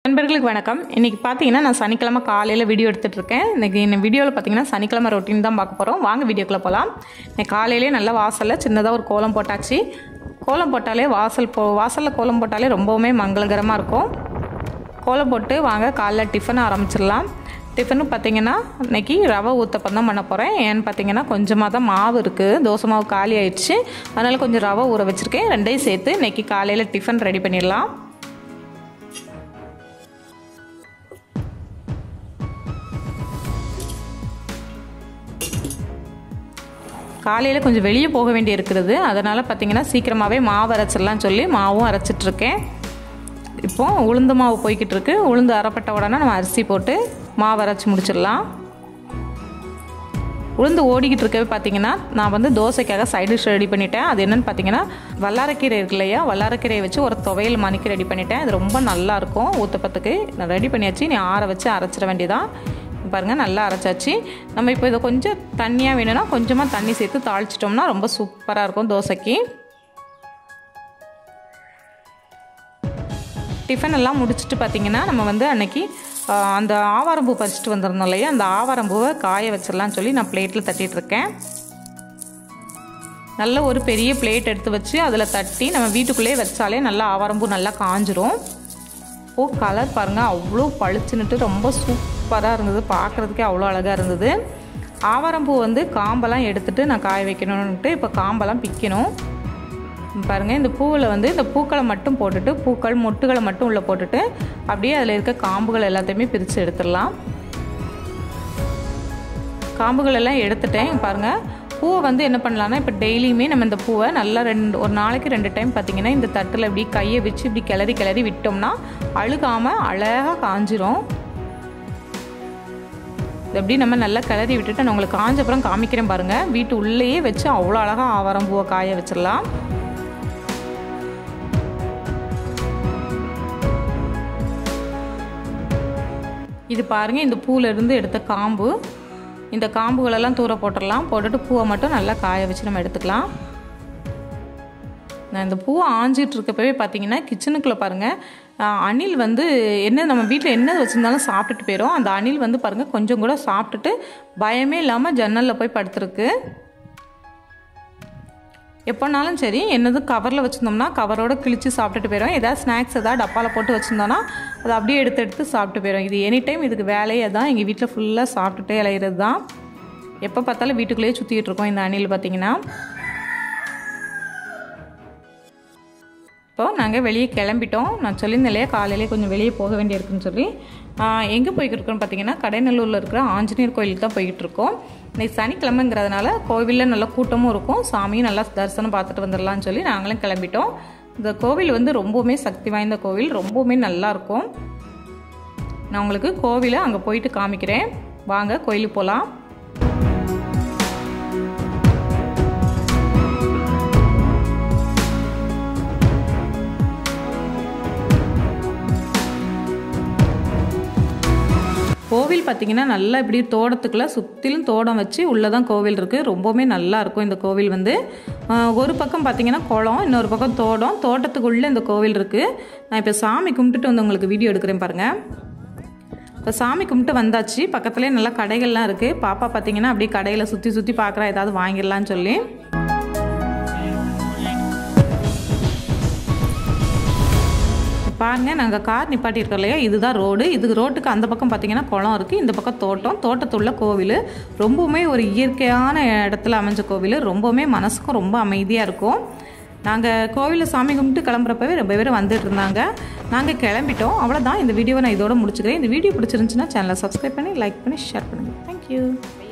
நண்பர்களுக்கு வணக்கம் இன்றைக்கி பார்த்தீங்கன்னா நான் சனிக்கிழமை காலையில் வீடியோ எடுத்துகிட்டு இருக்கேன் இன்றைக்கி இந்த வீடியோவில் பார்த்தீங்கன்னா சனிக்கிழமை ரொட்டீன் தான் பார்க்க போகிறோம் வாங்க வீடியோக்குள்ளே போகலாம் இன்னைக்கு காலையிலே நல்லா வாசலில் சின்னதாக ஒரு கோலம் போட்டாச்சு கோலம் போட்டாலே வாசல் போ வாசலில் கோலம் போட்டாலே ரொம்பவுமே மங்களகரமாக இருக்கும் கோலம் போட்டு வாங்க காலைல டிஃபன் ஆரம்பிச்சிடலாம் டிஃபனு பார்த்தீங்கன்னா இன்னைக்கு ரவை ஊத்தப்பம் தான் பண்ண போகிறேன் ஏன்னு பார்த்தீங்கன்னா கொஞ்சமாக தான் மாவு இருக்குது தோசை மாவு காலி ஆயிடுச்சு அதனால் கொஞ்சம் ரவை ஊற வச்சுருக்கேன் ரெண்டையும் சேர்த்து இன்னைக்கு காலையில் டிஃபன் ரெடி பண்ணிடலாம் காலையில் கொஞ்சம் வெளியே போக வேண்டி இருக்கிறது அதனால் பார்த்தீங்கன்னா சீக்கிரமாகவே மாவு அரைச்சிடலாம் சொல்லி மாவும் அரைச்சிட்ருக்கேன் இப்போ உளுந்து மாவு போய்கிட்டு இருக்கு உளுந்து அரைப்பட்ட உடனே நம்ம அரிசி போட்டு மாவு அரைச்சி முடிச்சிடலாம் உளுந்து ஓடிக்கிட்டு இருக்கவே பார்த்தீங்கன்னா நான் வந்து தோசைக்காக சைடு டிஷ் ரெடி பண்ணிட்டேன் அது என்னென்னு பார்த்தீங்கன்னா வல்லாரக்கீரை இருக்கு இல்லையா வல்லாரக்கீரையை வச்சு ஒரு துவையல் மணிக்கு ரெடி பண்ணிட்டேன் அது ரொம்ப நல்லாயிருக்கும் ஊத்தப்பத்துக்கு நான் ரெடி பண்ணியாச்சு நீ ஆற வச்சு அரைச்சிட வேண்டியதான் பாருங்கள் நல்லா அரைச்சாச்சு நம்ம இப்போ இதை கொஞ்சம் தண்ணியாக வேணும்னா கொஞ்சமாக தண்ணி சேர்த்து தாளிச்சிட்டோம்னா ரொம்ப சூப்பராக இருக்கும் தோசைக்கு டிஃபன் எல்லாம் முடிச்சுட்டு பார்த்தீங்கன்னா நம்ம வந்து அன்னைக்கு அந்த ஆவாரம்பூ பறிச்சுட்டு வந்திருந்தோம் இல்லையா அந்த ஆவாரம்பூவை காய வச்சிடலாம்னு சொல்லி நான் பிளேட்டில் தட்டிகிட்ருக்கேன் நல்ல ஒரு பெரிய பிளேட் எடுத்து வச்சு அதில் தட்டி நம்ம வீட்டுக்குள்ளேயே வச்சாலே நல்லா ஆவாரம்பூ நல்லா காஞ்சிரும் ஓ கலர் பாருங்கள் அவ்வளோ பளிச்சுன்னுட்டு ரொம்ப சூப்பராக இருந்தது பார்க்குறதுக்கே அவ்வளோ அழகாக இருந்தது ஆவாரம்பூ வந்து காம்பெல்லாம் எடுத்துகிட்டு நான் காய வைக்கணுன்ட்டு இப்போ காம்பெல்லாம் பிக்கணும் பாருங்கள் இந்த பூவில் வந்து இந்த பூக்களை மட்டும் போட்டுட்டு பூக்கள் மொட்டுகளை மட்டும் உள்ளே போட்டுட்டு அப்படியே அதில் இருக்க காம்புகள் எல்லாத்தையுமே பிரித்து எடுத்துடலாம் காம்புகள் எல்லாம் எடுத்துட்டேன் பாருங்கள் பூவை வந்து என்ன பண்ணலான்னா இப்போ டெய்லியுமே நம்ம இந்த பூவை நல்லா ரெண்டு ஒரு நாளைக்கு ரெண்டு டைம் பார்த்திங்கன்னா இந்த தட்டில் இப்படி கையை வச்சு இப்படி கிளறி கிளறி விட்டோம்னா அழுகாமல் அழகாக காஞ்சிரும் இது எப்படி நம்ம நல்லா கிளறி விட்டுட்டு நான் உங்களுக்கு காஞ்ச அப்புறம் காமிக்கிறேன் பாருங்கள் வீட்டு உள்ளேயே வச்சு அவ்வளோ அழகாக ஆவாரம் பூவை காய வச்சிடலாம் இது பாருங்கள் இந்த பூவிலேருந்து எடுத்த காம்பு இந்த காம்புகளெல்லாம் தூர போட்டுடலாம் போட்டுட்டு பூவை மட்டும் நல்லா காய வச்சு நம்ம எடுத்துக்கலாம் நான் இந்த பூவை ஆஞ்சிட்டு இருக்கப்பவே பார்த்தீங்கன்னா கிச்சனுக்குள்ளே பாருங்கள் அணில் வந்து என்ன நம்ம வீட்டில் என்ன வச்சுருந்தாலும் சாப்பிட்டுட்டு போயிடும் அந்த அணில் வந்து பாருங்கள் கொஞ்சம் கூட சாப்பிட்டுட்டு பயமே இல்லாமல் ஜன்னலில் போய் படுத்துருக்கு எப்போனாலும் சரி என்னது கவரில் வச்சுருந்தோம்னா கவரோட கிழித்து சாப்பிட்டுட்டு போயிடும் ஏதாவது ஸ்நாக்ஸ் ஏதாவது டப்பாவில் போட்டு வச்சுருந்தோன்னா அதை அப்படியே எடுத்து எடுத்து சாப்பிட்டு போயிடும் இது எனி டைம் இதுக்கு வேலையே தான் எங்கள் வீட்டில் ஃபுல்லாக சாப்பிட்டுட்டே இலையிறது தான் எப்போ பார்த்தாலும் வீட்டுக்குள்ளேயே சுற்றிக்கிட்டு இருக்கோம் இந்த அணில் பார்த்திங்கன்னா இப்போ நாங்கள் வெளியே கிளம்பிட்டோம் நான் சொல்லியிருந்தேன் இல்லையா காலையிலே கொஞ்சம் வெளியே போக வேண்டியிருக்குன்னு சொல்லி எங்கே போய்கிட்டு இருக்கோம்னு பார்த்தீங்கன்னா கடைநல்லூரில் இருக்கிற ஆஞ்சநேயர் கோயிலுக்கு தான் போய்கிட்டு இருக்கோம் இன்னைக்கு சனிக்கிழமைங்கிறதுனால கோவிலில் நல்ல கூட்டமும் இருக்கும் சாமியும் நல்லா தரிசனம் பார்த்துட்டு வந்துடலாம்னு சொல்லி நாங்களும் கிளம்பிட்டோம் இந்த கோவில் வந்து ரொம்பவுமே சக்தி வாய்ந்த கோவில் ரொம்பவுமே நல்லாயிருக்கும் நான் உங்களுக்கு கோவிலை அங்கே போயிட்டு காமிக்கிறேன் வாங்க கோயிலுக்கு போகலாம் கோவில் பார்த்திங்கன்னா நல்லா இப்படி தோட்டத்துக்குள்ளே சுற்றிலும் தோட்டம் வச்சு உள்ளே தான் கோவில் இருக்குது ரொம்பவுமே நல்லா இருக்கும் இந்த கோவில் வந்து ஒரு பக்கம் பார்த்திங்கன்னா குளம் இன்னொரு பக்கம் தோட்டம் தோட்டத்துக்குள்ளே இந்த கோவில் இருக்குது நான் இப்போ சாமி கும்பிட்டுட்டு வந்து உங்களுக்கு வீடியோ எடுக்கிறேன் பாருங்கள் இப்போ சாமி கும்பிட்டு வந்தாச்சு பக்கத்துலேயே நல்லா கடைகள்லாம் இருக்குது பாப்பா பார்த்திங்கன்னா அப்படியே கடையில் சுற்றி சுற்றி பார்க்குறா ஏதாவது வாங்கிடலான்னு சொல்லி பாருங்கள் நாங்கள் கார் நிப்பாட்டியிருக்கோம் இல்லையா இதுதான் ரோடு இது ரோட்டுக்கு அந்த பக்கம் பார்த்தீங்கன்னா குளம் இருக்குது இந்த பக்கம் தோட்டம் தோட்டத்துள்ள கோவில் ரொம்பவுமே ஒரு இயற்கையான இடத்துல அமைஞ்ச கோவில் ரொம்பவுமே மனசுக்கும் ரொம்ப அமைதியாக இருக்கும் நாங்கள் கோவிலில் சாமி கும்பிட்டு கிளம்புறப்பவே ரொம்ப பேர் வந்துட்டு இருந்தாங்க நாங்கள் கிளம்பிட்டோம் அவ்வளோதான் இந்த வீடியோவை நான் இதோட முடிச்சுக்கிறேன் இந்த வீடியோ பிடிச்சிருந்துச்சுன்னா சேனலை சப்ஸ்கிரைப் பண்ணி லைக் பண்ணி ஷேர் பண்ணுங்கள் தேங்க்யூ